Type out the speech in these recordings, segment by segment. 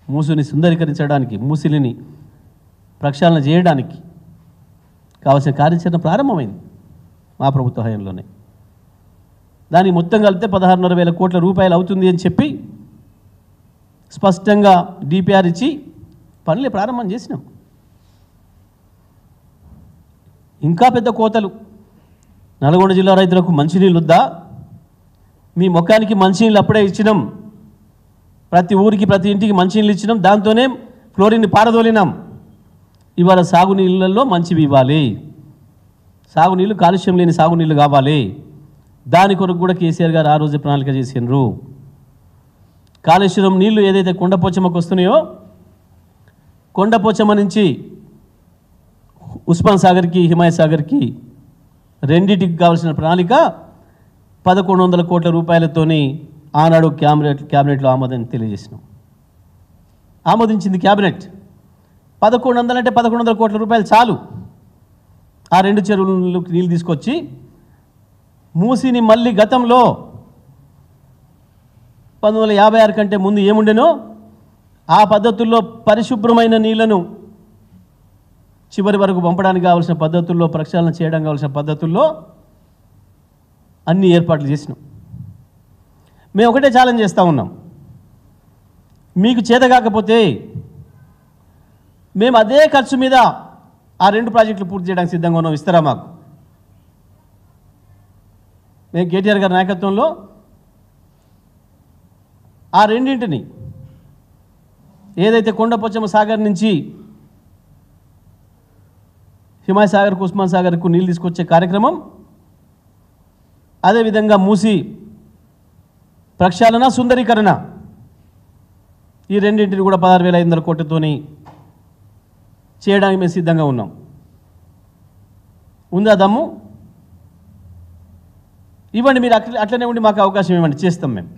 మూసుని సుందరీకరించడానికి మూసిలిని ప్రక్షాళన చేయడానికి కావాల్సిన కార్యాచరణ ప్రారంభమైంది మా ప్రభుత్వ హయాంలోనే దానికి మొత్తం కలిపితే పదహారున్నర వేల కోట్ల రూపాయలు అవుతుంది అని చెప్పి స్పష్టంగా డిపిఆర్ ఇచ్చి పనులే ప్రారంభం చేసినాం ఇంకా పెద్ద కోతలు నల్గొండ జిల్లా రైతులకు మంచినీళ్ళు వద్దా మీ ముఖానికి మంచినీళ్ళు అప్పుడే ఇచ్చినాం ప్రతి ఊరికి ప్రతి ఇంటికి మంచినీళ్ళు ఇచ్చినాం దాంతోనే ఫ్లోరిన్ని పారదోలినాం ఇవాళ సాగునీళ్ళల్లో మంచివి ఇవ్వాలి సాగునీళ్ళు కాలుష్యం లేని సాగునీళ్ళు కావాలి దాని కొరకు కూడా కేసీఆర్ గారు ఆ రోజు ప్రణాళిక చేసిండ్రు కాళేశ్వరం నీళ్లు ఏదైతే కొండపోచమ్మకు వస్తున్నాయో కొండపోచమ్మ నుంచి ఉస్మాన్ సాగర్కి హిమాయత్ సాగర్కి రెండింటికి కావాల్సిన ప్రణాళిక పదకొండు వందల కోట్ల రూపాయలతోని ఆనాడు క్యాబినెట్ క్యాబినెట్లో ఆమోదం తెలియజేసినాం ఆమోదించింది క్యాబినెట్ పదకొండు వందలు అంటే పదకొండు వందల కోట్ల రూపాయలు చాలు ఆ రెండు చెరువులకు నీళ్ళు తీసుకొచ్చి మూసిని మళ్ళీ గతంలో పంతొమ్మిది వందల యాభై ఆరు కంటే ముందు ఏముండెనో ఆ పద్ధతుల్లో పరిశుభ్రమైన నీళ్లను చివరి వరకు పంపడానికి కావాల్సిన పద్ధతుల్లో ప్రక్షాళన చేయడం కావాల్సిన పద్ధతుల్లో అన్ని ఏర్పాట్లు చేసినాం మేము ఒకటే ఛాలెంజ్ చేస్తూ ఉన్నాం మీకు చేత కాకపోతే మేము అదే ఖర్చు మీద ఆ రెండు ప్రాజెక్టులు పూర్తి చేయడానికి సిద్ధంగా ఉన్నాం ఇస్తారా మాకు మేము కేటీఆర్ గారి నాయకత్వంలో ఆ రెండింటిని ఏదైతే కొండపోచమ్మ సాగర్ నుంచి హిమాయ్ సాగర్కు ఉస్మాన్ సాగర్కు నీళ్ళు తీసుకొచ్చే కార్యక్రమం అదేవిధంగా మూసి ప్రక్షాళన సుందరీకరణ ఈ రెండింటిని కూడా పదహారు వేల ఐదు వందల కోట్లతోని చేయడానికి మేము సిద్ధంగా ఉన్నాం ఉందా దమ్ము ఇవ్వండి మీరు అట్ల అట్లనే ఉండి మాకు అవకాశం ఇవ్వండి చేస్తాం మేము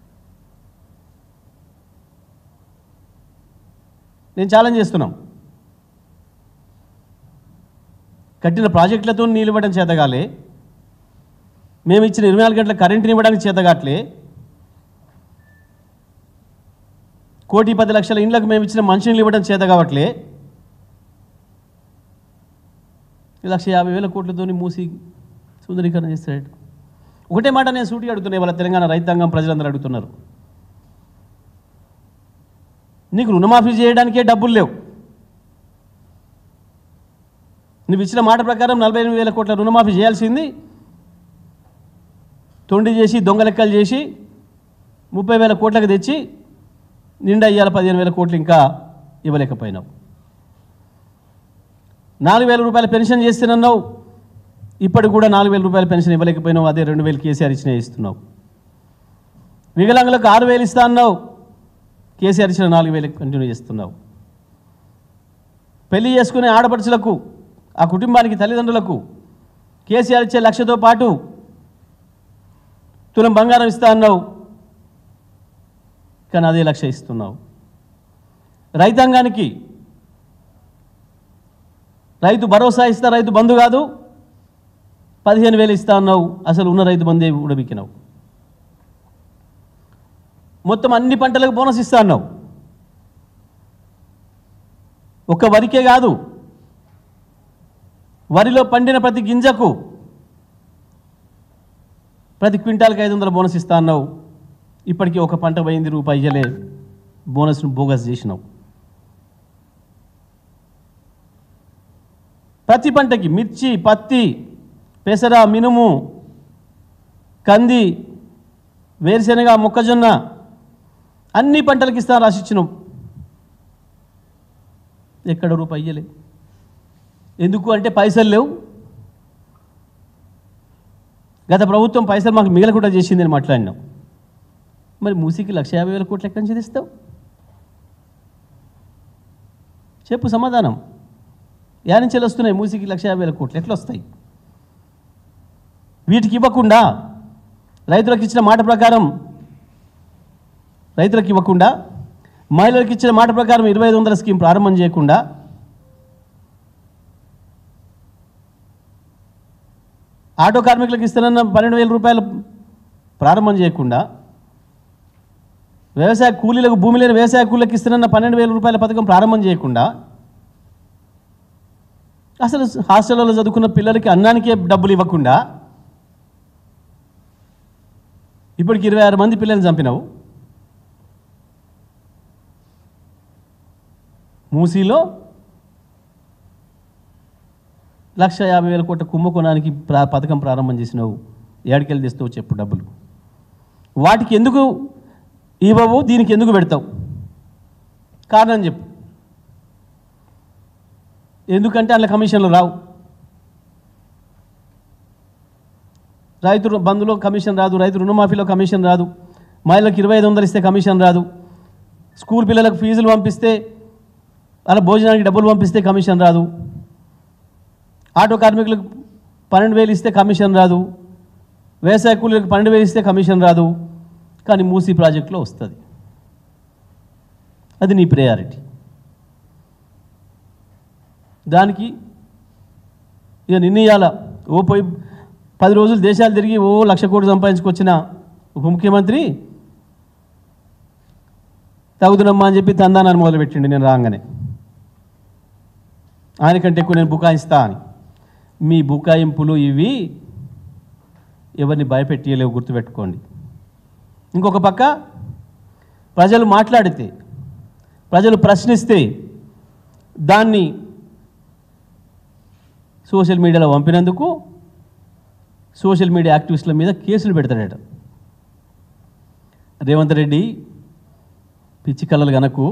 నేను ఛాలెంజ్ చేస్తున్నాం కట్టిన ప్రాజెక్టులతో నీళ్ళు ఇవ్వడం చేతగాలే మేము ఇచ్చిన ఇరవై నాలుగు గంటల కరెంటుని ఇవ్వడానికి చేతగాట్లే కోటి పది లక్షల ఇండ్లకు మేము ఇచ్చిన మంచినీళ్ళు ఇవ్వడం చేత కావట్లే ఈ లక్ష యాభై వేల కోట్లతోని మూసి సుందరీకరణ చేస్తాడు ఒకటే మాట నేను సూటిగా అడుగుతున్నా వాళ్ళ తెలంగాణ రైతాంగం ప్రజలందరూ అడుగుతున్నారు నీకు రుణమాఫీ చేయడానికే డబ్బులు లేవు నువ్వు ఇచ్చిన మాట ప్రకారం నలభై ఎనిమిది వేల కోట్ల రుణమాఫీ చేయాల్సింది తొండి చేసి దొంగ లెక్కలు చేసి ముప్పై వేల కోట్లకు తెచ్చి నిండా ఇయ్యాల పదిహేను వేల కోట్లు ఇంకా ఇవ్వలేకపోయినావు నాలుగు వేల రూపాయల పెన్షన్ చేస్తానన్నావు ఇప్పటికి కూడా నాలుగు వేల రూపాయల పెన్షన్ ఇవ్వలేకపోయినావు అదే రెండు వేలు కేసీఆర్ ఇచ్చిన ఇస్తున్నావు వికలాంగులకు ఆరు వేలు ఇస్తా అన్నావు కేసీఆర్ ఇచ్చిన నాలుగు వేలు కంటిన్యూ చేస్తున్నావు పెళ్లి చేసుకునే ఆడపడుచులకు ఆ కుటుంబానికి తల్లిదండ్రులకు కేసీఆర్ ఇచ్చే లక్షతో పాటు తులం బంగారం ఇస్తా అన్నావు కానీ అదే లక్ష ఇస్తున్నావు రైతాంగానికి రైతు భరోసా ఇస్తా రైతు బంధు కాదు పదిహేను వేలు ఇస్తా అన్నావు అసలు ఉన్న రైతు బంధే ఉడబిక్కినావు మొత్తం అన్ని పంటలకు బోనస్ ఇస్తా అన్నావు ఒక్క వరికే కాదు వరిలో పండిన ప్రతి గింజకు ప్రతి క్వింటాల్కి ఐదు వందల బోనస్ ఇస్తా అన్నావు ఇప్పటికీ ఒక పంట పోయింది రూపాయి ఇయ్యలే బోనస్ను బోగస్ చేసినావు ప్రతి పంటకి మిర్చి పత్తి పెసర మినుము కంది వేరుశెనగ మొక్కజొన్న అన్ని పంటలకి ఇస్తా రాసిచ్చినాం ఎక్కడ రూపాయి ఇయ్యలే ఎందుకు అంటే పైసలు లేవు గత ప్రభుత్వం పైసలు మాకు మిగలకుండా చేసిందని మాట్లాడినాం మరి మూసీకి లక్ష యాభై వేల కోట్లు ఎక్కడి నుంచి తెస్తావు చెప్పు సమాధానం యా నుంచి వస్తున్నాయి మూసీకి లక్ష యాభై వేల కోట్లు ఎట్లా వస్తాయి వీటికి ఇవ్వకుండా రైతులకు ఇచ్చిన మాట ప్రకారం రైతులకు ఇవ్వకుండా మహిళలకు ఇచ్చిన మాట ప్రకారం ఇరవై ఐదు వందల స్కీమ్ ప్రారంభం చేయకుండా ఆటో కార్మికులకు ఇస్తానన్న పన్నెండు వేల రూపాయలు ప్రారంభం చేయకుండా వ్యవసాయ కూలీలకు భూమి లేని వ్యవసాయ కూలీలకు ఇస్తున్న పన్నెండు వేల రూపాయల పథకం ప్రారంభం చేయకుండా అసలు హాస్టల్లో చదువుకున్న పిల్లలకి అన్నానికే డబ్బులు ఇవ్వకుండా ఇప్పటికి ఇరవై ఆరు మంది పిల్లల్ని చంపినావు మూసీలో లక్ష యాభై వేల కోట్ల కుంభకోణానికి ప్రా పథకం ప్రారంభం చేసినావు ఏడికెళ్ళి తెస్తావు చెప్పు డబ్బులు వాటికి ఎందుకు ఇవ్వవు దీనికి ఎందుకు పెడతావు కారణం చెప్పు ఎందుకంటే అందులో కమిషన్లు రావు రైతు రు- బంధులో కమిషన్ రాదు రైతు రుణమాఫీలో కమిషన్ రాదు మహిళలకు ఇరవై ఐదు వందలు ఇస్తే కమిషన్ రాదు స్కూల్ పిల్లలకు ఫీజులు పంపిస్తే అలా భోజనానికి డబ్బులు పంపిస్తే కమిషన్ రాదు ఆటో కార్మికులకు పన్నెండు వేలు ఇస్తే కమిషన్ రాదు వ్యవసాయ కూలీలకు పన్నెండు వేలు ఇస్తే కమిషన్ రాదు కానీ మూసీ ప్రాజెక్టులో వస్తుంది అది నీ ప్రయారిటీ దానికి ఇక నిర్ణయాల ఓ పోయి పది రోజులు దేశాలు తిరిగి ఓ లక్ష కోట్లు సంపాదించుకొచ్చిన ఉప ముఖ్యమంత్రి తగుదునమ్మా అని చెప్పి తందానాన్ని మొదలుపెట్టిండు నేను రాగానే ఆయనకంటే ఎక్కువ నేను బుకాయిస్తా అని మీ బుకాయింపులు ఇవి ఎవరిని భయపెట్టలేవు గుర్తుపెట్టుకోండి ఇంకొక పక్క ప్రజలు మాట్లాడితే ప్రజలు ప్రశ్నిస్తే దాన్ని సోషల్ మీడియాలో పంపినందుకు సోషల్ మీడియా యాక్టివిస్టుల మీద కేసులు పెడతాడట రేవంత్ రెడ్డి పిచ్చి కళలు గనకు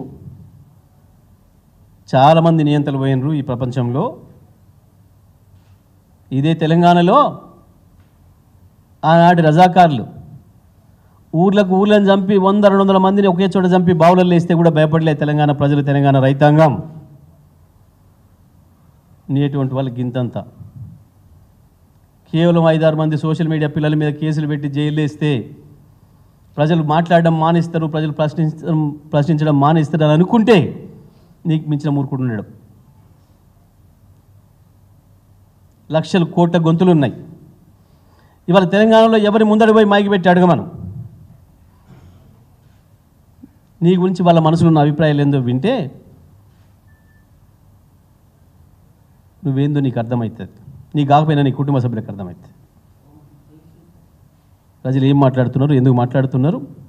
చాలామంది నియంతలు పోయినరు ఈ ప్రపంచంలో ఇదే తెలంగాణలో ఆనాటి రజాకారులు ఊర్లకు ఊర్లను చంపి వంద రెండు వందల మందిని ఒకే చోట చంపి బావులలో వేస్తే కూడా భయపడలే తెలంగాణ ప్రజలు తెలంగాణ రైతాంగం నేటువంటి వాళ్ళకి గింతంతా కేవలం ఐదారు మంది సోషల్ మీడియా పిల్లల మీద కేసులు పెట్టి జైలు వేస్తే ప్రజలు మాట్లాడడం మానేస్తారు ప్రజలు ప్రశ్నించడం ప్రశ్నించడం మానేస్తారు అని అనుకుంటే నీకు మించిన మూర్ఖుడు ఉండడం లక్షల కోట్ల గొంతులు ఉన్నాయి ఇవాళ తెలంగాణలో ఎవరి ముందడి పోయి మైకి పెట్టి అడగమను నీ గురించి వాళ్ళ మనసులో ఉన్న అభిప్రాయాలు ఏందో వింటే నువ్వేందో నీకు అర్థమవుతుంది నీ కాకపోయినా నీ కుటుంబ సభ్యులకు అర్థమవుతుంది ప్రజలు ఏం మాట్లాడుతున్నారు ఎందుకు మాట్లాడుతున్నారు